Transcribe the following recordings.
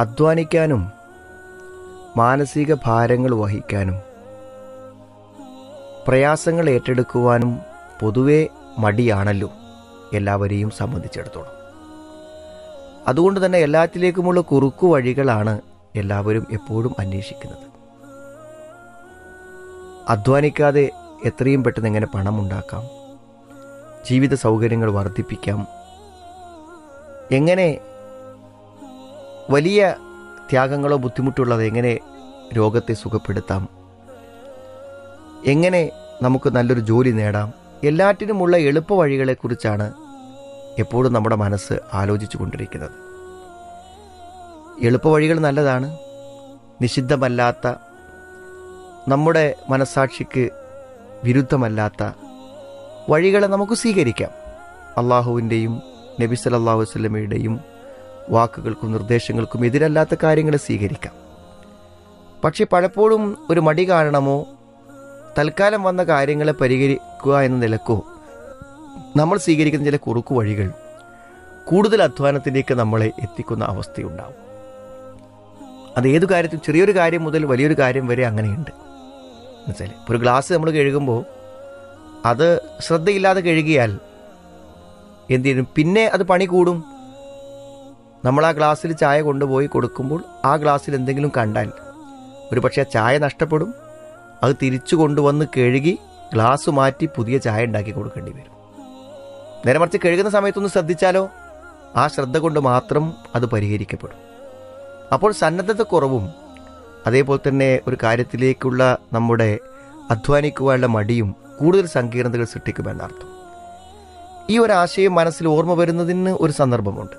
അധ്വാനിക്കാനും മാനസിക ഭാരങ്ങൾ വഹിക്കാനും പ്രയാസങ്ങൾ ഏറ്റെടുക്കുവാനും പൊതുവെ മടിയാണല്ലോ എല്ലാവരെയും സംബന്ധിച്ചിടത്തോളം അതുകൊണ്ട് തന്നെ എല്ലാറ്റിലേക്കുമുള്ള കുറുക്കു വഴികളാണ് എല്ലാവരും എപ്പോഴും അന്വേഷിക്കുന്നത് അധ്വാനിക്കാതെ എത്രയും പെട്ടെന്ന് എങ്ങനെ പണം ഉണ്ടാക്കാം ജീവിത സൗകര്യങ്ങൾ വർദ്ധിപ്പിക്കാം എങ്ങനെ വലിയ ത്യാഗങ്ങളോ ബുദ്ധിമുട്ടുള്ളത് എങ്ങനെ രോഗത്തെ സുഖപ്പെടുത്താം എങ്ങനെ നമുക്ക് നല്ലൊരു ജോലി നേടാം എല്ലാറ്റിനുമുള്ള എളുപ്പ വഴികളെക്കുറിച്ചാണ് എപ്പോഴും നമ്മുടെ മനസ്സ് ആലോചിച്ചു കൊണ്ടിരിക്കുന്നത് എളുപ്പ വഴികൾ നല്ലതാണ് നിഷിദ്ധമല്ലാത്ത നമ്മുടെ മനസാക്ഷിക്ക് വിരുദ്ധമല്ലാത്ത വഴികളെ നമുക്ക് സ്വീകരിക്കാം അള്ളാഹുവിൻ്റെയും നബി സല്ലല്ലാഹു അലൈഹി വസല്ലമയുടെയും വാക്കുകൾക്കും നിർദ്ദേശങ്ങൾക്കും എതിരല്ലാത്ത കാര്യങ്ങളെ സ്വീകരിക്കാം പക്ഷെ പലപ്പോഴും ഒരു മടി കാരണമോ തൽക്കാലം വന്ന കാര്യങ്ങളെ പരിഹരിക്കുക എന്ന നിലക്കോ നമ്മൾ സ്വീകരിക്കുന്ന ചില കുറുക്കു വഴികൾ കൂടുതൽ അധ്വാനത്തിലേക്ക് നമ്മളെ എത്തിക്കുന്ന അവസ്ഥയുണ്ടാവും അത് ഏതു കാര്യത്തിൽ ചെറിയൊരു കാര്യം മുതൽ വലിയൊരു കാര്യം വരെ അങ്ങനെയുണ്ട് മനസ്സിലായി ഇപ്പോൾ ഒരു ഗ്ലാസ് നമ്മൾ കഴുകുമ്പോൾ അത് ശ്രദ്ധയില്ലാതെ കഴുകിയാൽ എന്ത് ചെയ്യും പിന്നെ അത് പണി കൂടും നമ്മൾ ആ ഗ്ലാസ്സിൽ ചായ കൊണ്ടുപോയി കൊടുക്കുമ്പോൾ ആ ഗ്ലാസ്സിൽ എന്തെങ്കിലും കണ്ടാൽ ഒരു പക്ഷേ ആ ചായ നഷ്ടപ്പെടും അത് തിരിച്ചു കൊണ്ടുവന്ന് കഴുകി ഗ്ലാസ് മാറ്റി പുതിയ ചായ ഉണ്ടാക്കി കൊടുക്കേണ്ടി വരും നേരെ മറിച്ച് കഴുകുന്ന സമയത്തൊന്ന് ശ്രദ്ധിച്ചാലോ ആ ശ്രദ്ധ കൊണ്ട് മാത്രം അത് പരിഹരിക്കപ്പെടും അപ്പോൾ സന്നദ്ധത കുറവും അതേപോലെ തന്നെ ഒരു കാര്യത്തിലേക്കുള്ള നമ്മുടെ അധ്വാനിക്കുവാനുള്ള മടിയും കൂടുതൽ സങ്കീർണതകൾ സൃഷ്ടിക്കുമെന്നർത്ഥം ഈ ഒരു ആശയം മനസ്സിൽ ഓർമ്മ വരുന്നതിന് ഒരു സന്ദർഭമുണ്ട്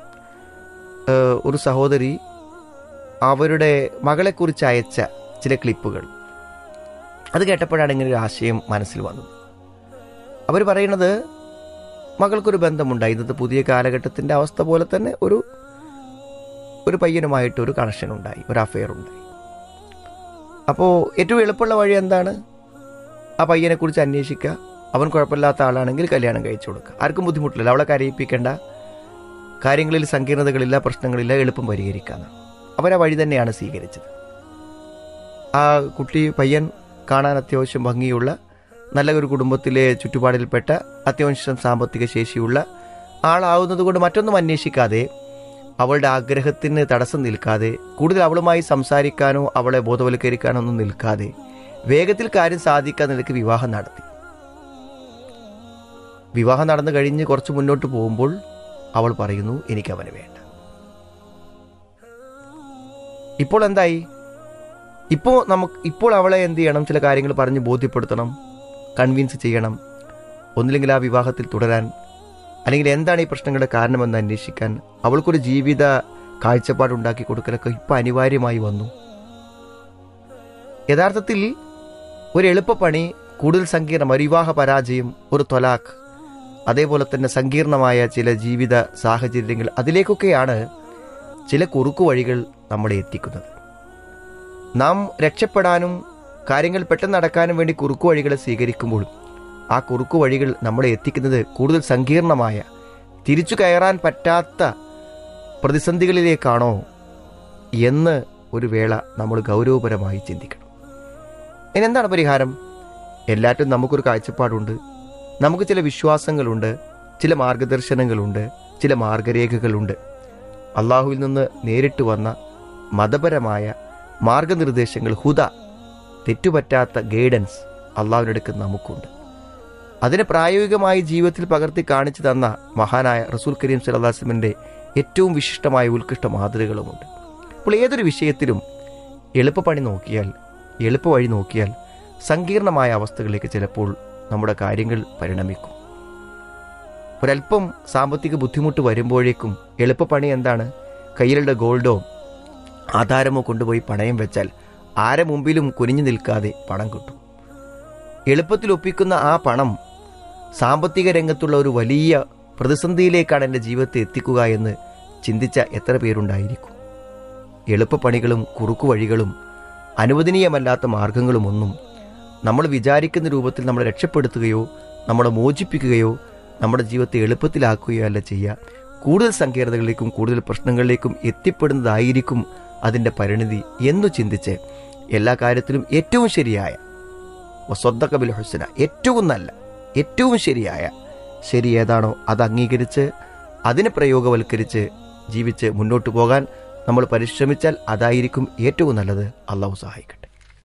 ഏഹ് ഒരു സഹോദരി അവരുടെ മകളെക്കുറിച്ച് അയച്ച ചില ക്ലിപ്പുകൾ അത് കേട്ടപ്പോഴാണ് ഇങ്ങനെ ഒരു ആശയം മനസ്സിൽ വന്നത് അവർ പറയുന്നത് മകൾക്കൊരു ബന്ധമുണ്ടായി ഇന്നത്തെ പുതിയ കാലഘട്ടത്തിൻ്റെ അവസ്ഥ പോലെ തന്നെ ഒരു ഒരു പയ്യനുമായിട്ട് ഒരു കണക്ഷൻ ഉണ്ടായി ഒരു അഫെയർ ഉണ്ടായി അപ്പോൾ ഏറ്റവും എളുപ്പമുള്ള വഴി എന്താണ് ആ പയ്യനെക്കുറിച്ച് അന്വേഷിക്കുക അവൻ കുഴപ്പമില്ലാത്ത ആളാണെങ്കിൽ കല്യാണം കഴിച്ചു കൊടുക്കുക ആർക്കും ബുദ്ധിമുട്ടില്ല അവളെ കരയിപ്പിക്കേണ്ട കാര്യങ്ങളിൽ സങ്കീർണതകളില്ല പ്രശ്നങ്ങളില്ല എളുപ്പം പരിഹരിക്കാമെന്നാണ് അവരാ വഴി തന്നെയാണ് സ്വീകരിച്ചത് ആ കുട്ടി പയ്യൻ കാണാൻ അത്യാവശ്യം ഭംഗിയുള്ള നല്ല ഒരു കുടുംബത്തിലെ ചുറ്റുപാടിൽപ്പെട്ട അത്യാവശ്യം സാമ്പത്തിക ശേഷിയുള്ള ആളാവുന്നത് കൊണ്ട് മറ്റൊന്നും അന്വേഷിക്കാതെ അവളുടെ ആഗ്രഹത്തിന് തടസ്സം നിൽക്കാതെ കൂടുതൽ അവളുമായി സംസാരിക്കാനോ അവളെ ബോധവൽക്കരിക്കാനോ ഒന്നും നിൽക്കാതെ വേഗത്തിൽ കാര്യം സാധിക്കാൻ നിലയ്ക്ക് വിവാഹം നടത്തി വിവാഹം നടന്നു കഴിഞ്ഞ് കുറച്ച് മുന്നോട്ട് പോകുമ്പോൾ അവൾ പറയുന്നു എനിക്ക് അവന് വേണ്ട ഇപ്പോൾ എന്തായി ഇപ്പോൾ നമുക്ക് ഇപ്പോൾ അവളെ എന്ത് ചെയ്യണം ചില കാര്യങ്ങൾ പറഞ്ഞ് ബോധ്യപ്പെടുത്തണം കൺവിൻസ് ചെയ്യണം ഒന്നില്ലെങ്കിൽ ആ വിവാഹത്തിൽ തുടരാൻ അല്ലെങ്കിൽ എന്താണ് ഈ പ്രശ്നങ്ങളുടെ കാരണമെന്ന് അന്വേഷിക്കാൻ അവൾക്കൊരു ജീവിത കാഴ്ചപ്പാടുണ്ടാക്കി കൊടുക്കലൊക്കെ ഇപ്പം അനിവാര്യമായി വന്നു യഥാർത്ഥത്തിൽ ഒരു എളുപ്പപ്പണി കൂടുതൽ സങ്കീർണം ഒരു വിവാഹ പരാജയം ഒരു തൊലാഖ് അതേപോലെ തന്നെ സങ്കീർണമായ ചില ജീവിത സാഹചര്യങ്ങൾ അതിലേക്കൊക്കെയാണ് ചില കുറുക്കു വഴികൾ നമ്മളെ എത്തിക്കുന്നത് നാം രക്ഷപ്പെടാനും കാര്യങ്ങൾ പെട്ടെന്ന് നടക്കാനും വേണ്ടി കുറുക്കു വഴികളെ സ്വീകരിക്കുമ്പോൾ ആ കുറുക്കു വഴികൾ നമ്മളെ എത്തിക്കുന്നത് കൂടുതൽ സങ്കീർണമായ തിരിച്ചു കയറാൻ പറ്റാത്ത പ്രതിസന്ധികളിലേക്കാണോ എന്ന് ഒരു വേള നമ്മൾ ഗൗരവപരമായി ചിന്തിക്കണം ഇതിനെന്താണ് പരിഹാരം എല്ലാറ്റും നമുക്കൊരു കാഴ്ചപ്പാടുണ്ട് നമുക്ക് ചില വിശ്വാസങ്ങളുണ്ട് ചില മാർഗദർശനങ്ങളുണ്ട് ചില മാർഗരേഖകളുണ്ട് അള്ളാഹുവിൽ നിന്ന് നേരിട്ട് വന്ന മതപരമായ മാർഗനിർദ്ദേശങ്ങൾ ഹുദ തെറ്റുപറ്റാത്ത ഗൈഡൻസ് അള്ളാഹുവിനടുക്ക് നമുക്കുണ്ട് അതിനെ പ്രായോഗികമായി ജീവിതത്തിൽ പകർത്തി കാണിച്ചു തന്ന മഹാനായ റസൂൽ കരീം സലഹ്ലാസ്ലമിൻ്റെ ഏറ്റവും വിശിഷ്ടമായ ഉത്കൃഷ്ട മാതൃകകളുമുണ്ട് അപ്പോൾ ഏതൊരു വിഷയത്തിലും എളുപ്പപ്പണി നോക്കിയാൽ എളുപ്പവഴി നോക്കിയാൽ സങ്കീർണമായ അവസ്ഥകളിലേക്ക് ചിലപ്പോൾ നമ്മുടെ കാര്യങ്ങൾ പരിണമിക്കും ഒരല്പം സാമ്പത്തിക ബുദ്ധിമുട്ട് വരുമ്പോഴേക്കും എളുപ്പപ്പണി എന്താണ് കയ്യിലുള്ള ഗോൾഡോ ആധാരമോ കൊണ്ടുപോയി പണയം വെച്ചാൽ ആരെ മുമ്പിലും കുനിഞ്ഞു നിൽക്കാതെ പണം കിട്ടും എളുപ്പത്തിൽ ഒപ്പിക്കുന്ന ആ പണം സാമ്പത്തിക രംഗത്തുള്ള ഒരു വലിയ പ്രതിസന്ധിയിലേക്കാണ് എൻ്റെ ജീവിതത്തെ എത്തിക്കുക എന്ന് ചിന്തിച്ച എത്ര പേരുണ്ടായിരിക്കും എളുപ്പപ്പണികളും കുറുക്കു വഴികളും അനുവദനീയമല്ലാത്ത മാർഗങ്ങളുമൊന്നും നമ്മൾ വിചാരിക്കുന്ന രൂപത്തിൽ നമ്മളെ രക്ഷപ്പെടുത്തുകയോ നമ്മളെ മോചിപ്പിക്കുകയോ നമ്മുടെ ജീവിതത്തെ എളുപ്പത്തിലാക്കുകയോ അല്ല ചെയ്യുക കൂടുതൽ സങ്കീർണതകളിലേക്കും കൂടുതൽ പ്രശ്നങ്ങളിലേക്കും എത്തിപ്പെടുന്നതായിരിക്കും അതിൻ്റെ പരിണിതി എന്നു ചിന്തിച്ച് എല്ലാ കാര്യത്തിലും ഏറ്റവും ശരിയായ വസ്വദ്ദക്കബിൽ ഹുസന ഏറ്റവും നല്ല ഏറ്റവും ശരിയായ ശരി ഏതാണോ അത് അംഗീകരിച്ച് അതിനെ പ്രയോഗവൽക്കരിച്ച് ജീവിച്ച് മുന്നോട്ട് പോകാൻ നമ്മൾ പരിശ്രമിച്ചാൽ അതായിരിക്കും ഏറ്റവും നല്ലത് അള്ളാഹു സഹായിക്കട്ടെ